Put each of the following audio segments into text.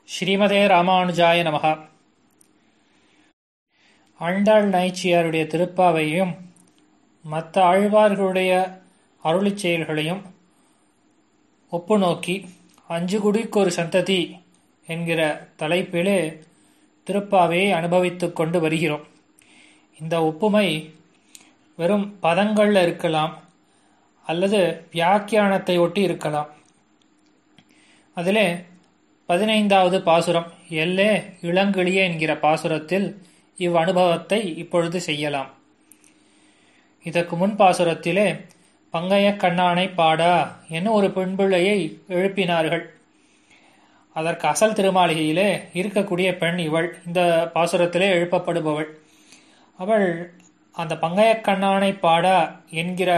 ஸ்ரீமதே ராமானுஜாய நமகா ஆண்டாள் நாய்ச்சியாருடைய திருப்பாவையும் மற்ற ஆழ்வார்களுடைய அருளிச் செயல்களையும் ஒப்பு நோக்கி அஞ்சு குடிக்கு ஒரு சந்ததி என்கிற தலைப்பிலே திருப்பாவையை அனுபவித்துக் கொண்டு வருகிறோம் இந்த ஒப்புமை வெறும் பதங்கள்ல இருக்கலாம் அல்லது வியாக்கியானத்தை ஒட்டி இருக்கலாம் அதிலே பதினைந்தாவது பாசுரம் எல்லே இளங்கிளியே என்கிற பாசுரத்தில் இவ் அனுபவத்தை இப்பொழுது செய்யலாம் இதற்கு முன் பாசுரத்திலே பங்கைய கண்ணானை பாடா என ஒரு பெண்பிள்ளையை எழுப்பினார்கள் அதற்கு அசல் திருமாளிகையிலே இருக்கக்கூடிய பெண் இவள் இந்த பாசுரத்திலே எழுப்பப்படுபவள் அவள் அந்த பங்கைய கண்ணானை பாடா என்கிற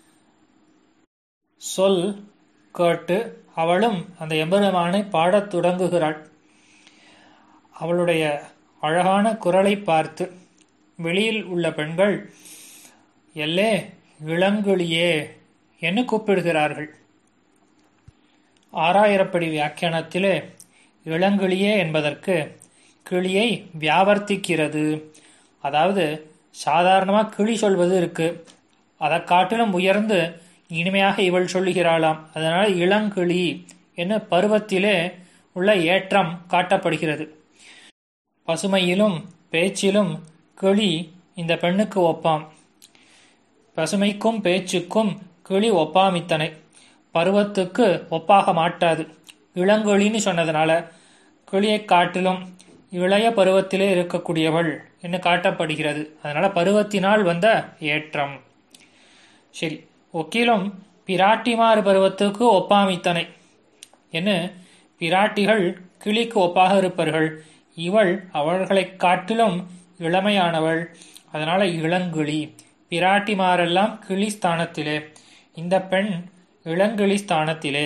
சொல் கேட்டு அவளும் அந்த எம்பெருமானை பாடத் தொடங்குகிறாள் அவளுடைய அழகான குரலை பார்த்து வெளியில் உள்ள பெண்கள் எல்லே இளங்கிளியே என்று கூப்பிடுகிறார்கள் ஆறாயிரப்படி வியாக்கியானத்திலே இளங்கிளியே என்பதற்கு கிளியை வியாவர்த்திக்கிறது அதாவது சாதாரணமாக கிளி சொல்வது இருக்கு அதை காட்டிலும் உயர்ந்து இனிமையாக இவள் சொல்லுகிறாளாம் அதனால் இளங்கிளி என்ன பருவத்திலே உள்ள ஏற்றம் காட்டப்படுகிறது பசுமையிலும் பேச்சிலும் கிளி இந்த பெண்ணுக்கு ஒப்பாம் பசுமைக்கும் பேச்சுக்கும் கிளி ஒப்பாமித்தனை பருவத்துக்கு ஒப்பாக மாட்டாது இளங்கிளின்னு சொன்னதுனால கிளியை காட்டிலும் இளைய பருவத்திலே இருக்கக்கூடியவள் என்று காட்டப்படுகிறது அதனால பருவத்தினால் வந்த ஏற்றம் சரி ஒக்கிலும் பிராட்டிமார் பருவத்துக்கு ஒப்பாமித்தனை என்ன பிராட்டிகள் கிளிக்கு ஒப்பாக இருப்பார்கள் இவள் அவர்களைக் காட்டிலும் இளமையானவள் அதனால இளங்கிளி பிராட்டிமாரெல்லாம் கிளி ஸ்தானத்திலே இந்த பெண் இளங்கிளி ஸ்தானத்திலே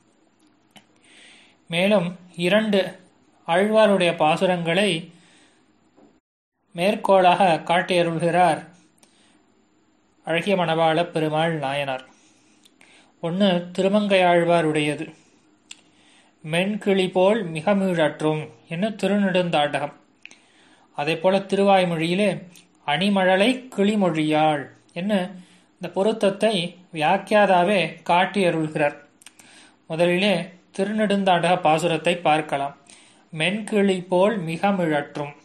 மேலும் இரண்டு ஆழ்வாருடைய பாசுரங்களை மேற்கோளாக காட்டியருள்கிறார் அழகிய மணவாள பெருமாள் நாயனார் ஒன்று திருமங்கையாழ்வாருடையது மென்கிளி போல் மிக மீழற்றும் என்ன திருநெடுந்தாண்டகம் அதே போல திருவாய்மொழியிலே அணிமழலை கிளிமொழியாள் என்ன இந்த பொருத்தத்தை வியாக்கியாதாவே காட்டி அருள்கிறார் முதலிலே திருநெடுந்தாண்டக பாசுரத்தை பார்க்கலாம் மென்கிளி போல் மிக மிழற்றும்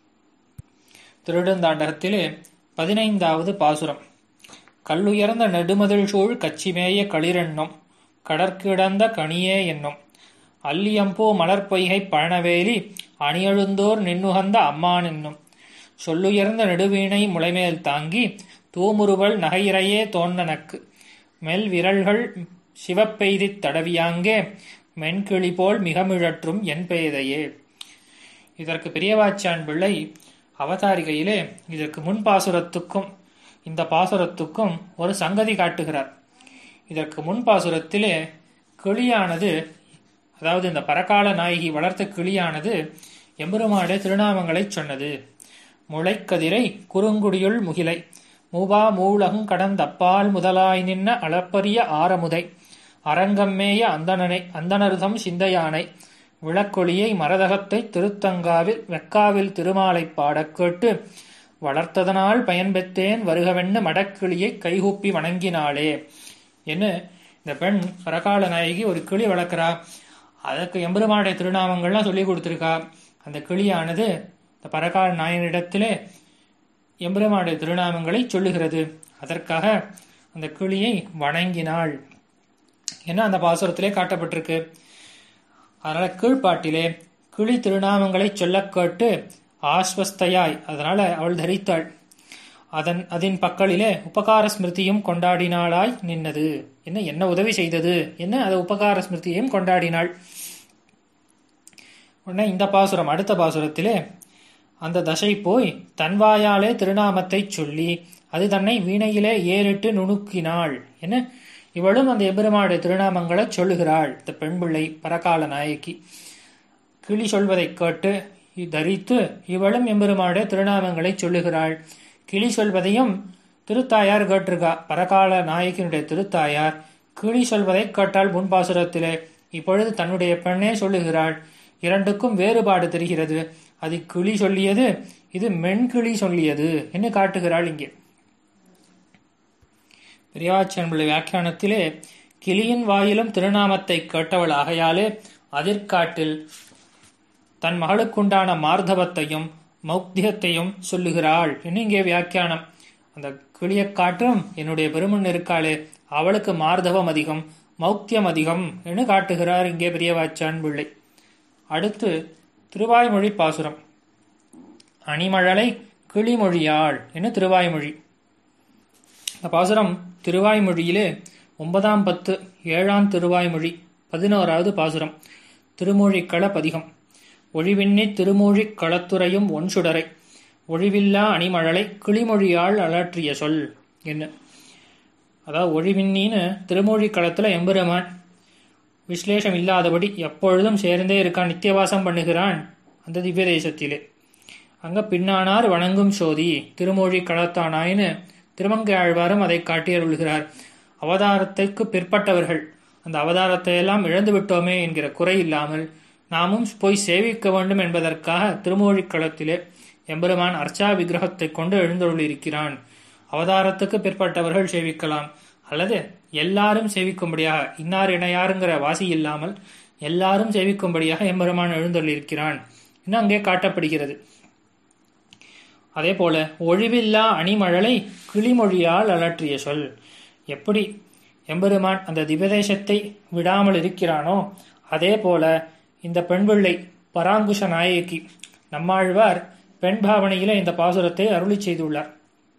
திருநெடுந்தாண்டகத்திலே பதினைந்தாவது பாசுரம் கல்லுயர்ந்த நெடுமதில் சூழ் கச்சிமேய களிரெண்ணும் கடற்கிடந்த கனியே என்னும் அல்லியம்பூ மலர்பொய்கை பழனவேலி அணியழுந்தோர் நின்னுகந்த அம்மான் என்னும் சொல்லுயர்ந்த நெடுவீணை முளைமேல் தாங்கி தூமுருவல் நகையிறையே தோன்றனக்கு மெல் விரல்கள் சிவப்பெய்தித் தடவியாங்கே மென்கிளி போல் மிகமிழற்றும் என் பேதையே இதற்கு பெரியவாச்சான் பிள்ளை அவதாரிகையிலே இதற்கு முன் பாசுரத்துக்கும் இந்த பாசுரத்துக்கும் ஒரு சங்கதி காட்டுகிறார் இதற்கு முன் பாசுரத்திலே கிளியானது அதாவது இந்த பரகால நாயகி வளர்த்த கிளியானது எம்பெருமாடைய திருநாமங்களை சொன்னது முளைக்கதிரை குறுங்குடியுள் முகிலை மூபா மூலகம் கடந்தப்பால் முதலாய் நின்ன அளப்பரிய ஆரமுதை அரங்கம்மேய அந்தணனை அந்தனருதம் சிந்தையானை விளக்கொளியை மரதகத்தை திருத்தங்காவில் வெக்காவில் திருமாலை பாடக் கேட்டு வளர்த்ததனால் பயன்பெற்றேன் வருகவென்ன மடக்கிளியை கைகூப்பி வணங்கினாளே என்று இந்த பெண் பரகால நாயகி ஒரு கிளி வளர்க்கிறா அதற்கு எம்பெருமானுடைய திருநாமங்கள்லாம் சொல்லி கொடுத்துருக்கா அந்த கிளியானது இந்த பரகால நாயனிடத்திலே எம்பெருமானுடைய திருநாமங்களை சொல்லுகிறது அதற்காக அந்த கிளியை வணங்கினாள் என்ன அந்த பாசுரத்திலே காட்டப்பட்டிருக்கு அதனால கீழ்ப்பாட்டிலே கிளி திருநாமங்களை சொல்ல கேட்டு ஆஸ்வஸ்தையாய் அதனால அவள் தரித்தாள் அதன் அதன் பக்கலிலே உபகார ஸ்மிருதியும் கொண்டாடினாளாய் நின்னது என்ன என்ன உதவி செய்தது என்ன அது உபகார ஸ்மிருதியையும் கொண்டாடினாள் உடனே இந்த பாசுரம் அடுத்த பாசுரத்திலே அந்த தசை போய் தன்வாயாலே திருநாமத்தை சொல்லி அது தன்னை வீணையிலே ஏறிட்டு நுணுக்கினாள் என்ன இவளும் அந்த எபெருமானுடைய திருநாமங்களை சொல்லுகிறாள் இந்த பெண் பிள்ளை பரகால நாயக்கி கிளி சொல்வதைக் கேட்டு தரித்து இவளும் எம்பெருமானுடைய திருநாமங்களை சொல்லுகிறாள் கிளி சொல்வதையும் திருத்தாயார் கேட்டிருக்கா பரகால நாயக்கினுடைய திருத்தாயார் கிளி சொல்வதை கேட்டால் முன்பாசுரத்திலே இப்பொழுது தன்னுடைய பெண்ணே சொல்லுகிறாள் இரண்டுக்கும் வேறுபாடு தெரிகிறது அது கிளி சொல்லியது இது மென்கிளி சொல்லியது என்று காட்டுகிறாள் இங்கே பெரியவாச்சன் பிள்ளை வியாக்கியானத்திலே கிளியின் வாயிலும் திருநாமத்தை கேட்டவள் ஆகையாலே அதிர்காட்டில் தன் மகளுக்குண்டான மார்தவத்தையும் மௌக்தியத்தையும் சொல்லுகிறாள் என்று இங்கே வியாக்கியானம் அந்த கிளியைக் காட்டும் என்னுடைய பெருமன் இருக்காளே அவளுக்கு மார்தவம் அதிகம் மௌக்தியம் அதிகம் என்று காட்டுகிறார் இங்கே பெரியவாச்சான் பிள்ளை அடுத்து திருவாய்மொழி பாசுரம் அணிமழலை கிளிமொழியாள் என்று திருவாய்மொழி இந்த பாசுரம் திருவாய்மொழியிலே ஒன்பதாம் பத்து ஏழாம் திருவாய்மொழி பதினோராவது பாசுரம் திருமொழிக்கள பதிகம் ஒழிவின்னி திருமொழிக் களத்துறையும் ஒன்சுடரை ஒழிவில்லா அணிமழலை கிளிமொழியாள் அலற்றிய சொல் என்ன அதாவது ஒழிவின்னின்னு திருமொழி களத்துல எம்பெருமான் விஸ்லேஷம் இல்லாதபடி எப்பொழுதும் சேர்ந்தே இருக்கான் நித்தியவாசம் பண்ணுகிறான் அந்த திவ்ய தேசத்திலே அங்க பின்னானார் வணங்கும் சோதி திருமொழி களத்தானாயின்னு திருமங்கை ஆழ்வாரும் அதை காட்டியருள்கிறார் அவதாரத்திற்கு பிற்பட்டவர்கள் அந்த அவதாரத்தை எல்லாம் இழந்து விட்டோமே என்கிற குறை இல்லாமல் நாமும் போய் சேவிக்க வேண்டும் என்பதற்காக திருமொழிக் களத்திலே எம்பெருமான் அர்ச்சா விக்கிரகத்தை கொண்டு எழுந்தருளியிருக்கிறான் அவதாரத்துக்கு பிற்பட்டவர்கள் சேவிக்கலாம் அல்லது எல்லாரும் சேவிக்கும்படியாக இன்னார் இணையாருங்கிற வாசி இல்லாமல் எல்லாரும் சேவிக்கும்படியாக எம்பெருமான் எழுந்தருளியிருக்கிறான் இன்னும் அங்கே காட்டப்படுகிறது அதே போல ஒழிவில்லா அணிமழலை கிளிமொழியால் அலற்றிய சொல் எப்படி எம்பெருமான் அந்த திவதேசத்தை விடாமல் இருக்கிறானோ அதே போல இந்த பெண்பிள்ளை பராங்குஷ நாயகி நம்மாழ்வார் பெண் பாவனையில இந்த பாசுரத்தை அருளி செய்துள்ளார்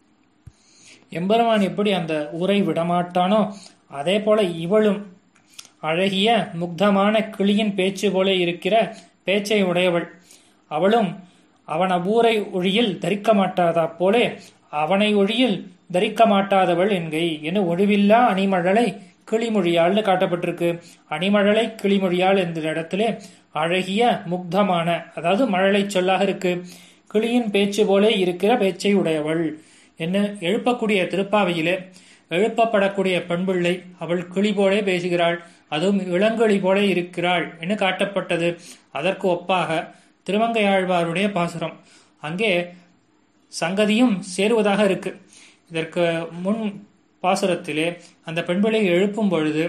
எம்பெருமான் எப்படி அந்த ஊரை விடமாட்டானோ அதே போல இவளும் அழகிய முக்தமான கிளியின் பேச்சு போல இருக்கிற பேச்சை உடையவள் அவளும் அவன் அவ்வூரை ஒழியில் தரிக்க மாட்டாதா போலே அவனை ஒழியில் தரிக்க மாட்டாதவள் என்கை என ஒழிவில்லா அணிமழலை கிளிமொழியாள்னு காட்டப்பட்டிருக்கு அணிமழலை கிளிமொழியாள் என்ற இடத்திலே அழகிய முக்தமான அதாவது மழலை சொல்லாக இருக்கு கிளியின் பேச்சு போலே இருக்கிற பேச்சை உடையவள் என்ன எழுப்பக்கூடிய திருப்பாவையிலே எழுப்பப்படக்கூடிய பெண்பிள்ளை அவள் கிளி போலே பேசுகிறாள் அதுவும் இளங்கிளி போலே இருக்கிறாள் என்று காட்டப்பட்டது அதற்கு ஒப்பாக திருமங்கையாழ்வாருடைய பாசுரம் அங்கே சங்கதியும் சேருவதாக இருக்கு இதற்கு முன் பாசுரத்திலே அந்த பெண்பிளை எழுப்பும் பொழுது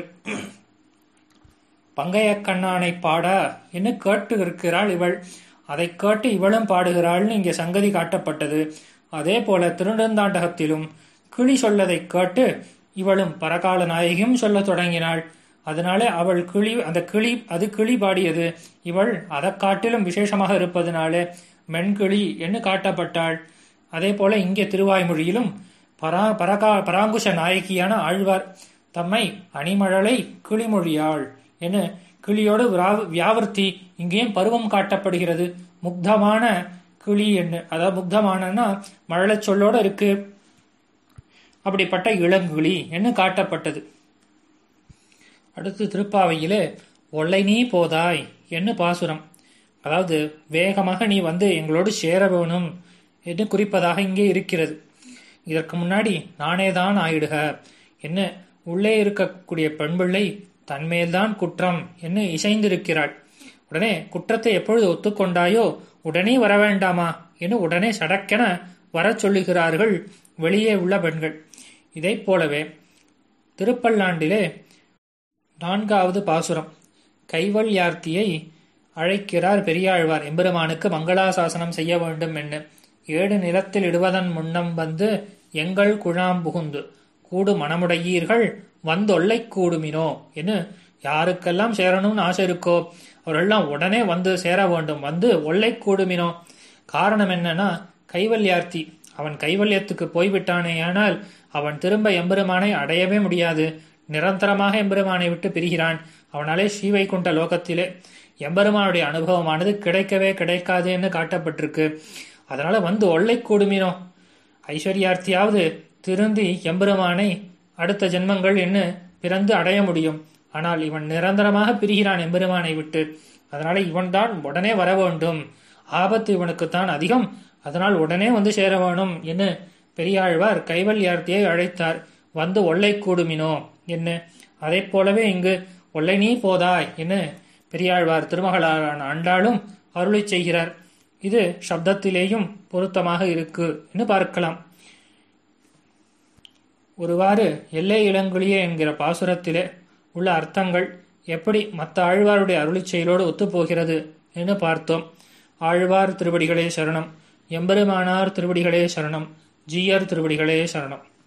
பங்கைய கண்ணானை பாடா என்று கேட்டு இருக்கிறாள் இவள் அதை கேட்டு இவளும் பாடுகிறாள்னு இங்கே சங்கதி காட்டப்பட்டது அதே போல திருநெந்தாண்டகத்திலும் கிளி சொல்லதை கேட்டு இவளும் பரகால நாயகியும் சொல்ல தொடங்கினாள் அதனாலே அவள் கிளி அந்த கிளி அது கிளி பாடியது இவள் அதை காட்டிலும் விசேஷமாக இருப்பதனாலே மென்கிளி என்று காட்டப்பட்டாள் அதே போல இங்கே திருவாய்மொழியிலும் பரா பரகா பராங்குஷ நாயகியான ஆழ்வார் தம்மை அணிமழலை கிளிமொழியாள் என கிளியோடு வியாவர்த்தி இங்கேயும் பருவம் காட்டப்படுகிறது முக்தமான கிளி என்ன அதாவது முக்தமானன்னா மழலை சொல்லோட இருக்கு அப்படிப்பட்ட இளங்கிளி என்று காட்டப்பட்டது அடுத்து திருப்பாவையிலே ஒல்லை நீ போதாய் என்று பாசுரம் அதாவது வேகமாக நீ வந்து எங்களோடு சேர வேணும் என்று குறிப்பதாக இங்கே இருக்கிறது இதற்கு முன்னாடி நானேதான் ஆயிடுக என்ன உள்ளே இருக்கக்கூடிய பெண்பிள்ளை தன்மேல்தான் குற்றம் என்று இசைந்திருக்கிறாள் உடனே குற்றத்தை எப்பொழுது ஒத்துக்கொண்டாயோ உடனே வர வேண்டாமா என்று உடனே சடக்கென வரச் சொல்லுகிறார்கள் வெளியே உள்ள பெண்கள் இதை போலவே திருப்பல்லாண்டிலே நான்காவது பாசுரம் கைவல்யார்த்தியை அழைக்கிறார் பெரியாழ்வார் எம்பெருமானுக்கு மங்களாசாசனம் செய்ய வேண்டும் என்று ஏடு நிலத்தில் இடுவதன் முன்னம் வந்து எங்கள் குழாம் புகுந்து கூடு மனமுடையீர்கள் வந்தொல்லை கூடுமினோ என்று யாருக்கெல்லாம் சேரணும்னு ஆசை இருக்கோ அவரெல்லாம் உடனே வந்து சேர வேண்டும் வந்து ஒல்லை கூடுமினோ காரணம் என்னன்னா கைவல்யார்த்தி அவன் கைவல்யத்துக்கு போய்விட்டானேயானால் அவன் திரும்ப எம்பெருமானை அடையவே முடியாது நிரந்தரமாக எம்பெருமானை விட்டு பிரிகிறான் அவனாலே ஸ்ரீவைகுண்ட லோகத்திலே எம்பெருமானுடைய அனுபவமானது கிடைக்கவே கிடைக்காது என்று காட்டப்பட்டிருக்கு அதனால வந்து ஒல்லை கூடுமினோ ஐஸ்வர்யார்த்தியாவது திருந்தி எம்பெருமானை அடுத்த ஜென்மங்கள் என்று பிறந்து அடைய முடியும் ஆனால் இவன் நிரந்தரமாக பிரிகிறான் எம்பெருமானை விட்டு அதனால இவன் தான் உடனே வர வேண்டும் ஆபத்து இவனுக்குத்தான் அதிகம் அதனால் உடனே வந்து சேர வேணும் என்று பெரியாழ்வார் கைவல்யார்த்தியை அழைத்தார் வந்து ஒல்லை கூடுமினோ என்ன அதை போலவே இங்கு ஒல்லை நீ போதாய் என்று பெரியாழ்வார் திருமகளாரான ஆண்டாளும் அருளை செய்கிறார் இது சப்தத்திலேயும் பொருத்தமாக இருக்கு என்று பார்க்கலாம் ஒருவாறு எல்லை இளங்குழியே என்கிற பாசுரத்திலே உள்ள அர்த்தங்கள் எப்படி மற்ற ஆழ்வாருடைய அருளிச் செயலோடு ஒத்துப்போகிறது என்று பார்த்தோம் ஆழ்வார் திருவடிகளே சரணம் எம்பெருமானார் திருவடிகளே சரணம் ஜீயர் திருவடிகளே சரணம்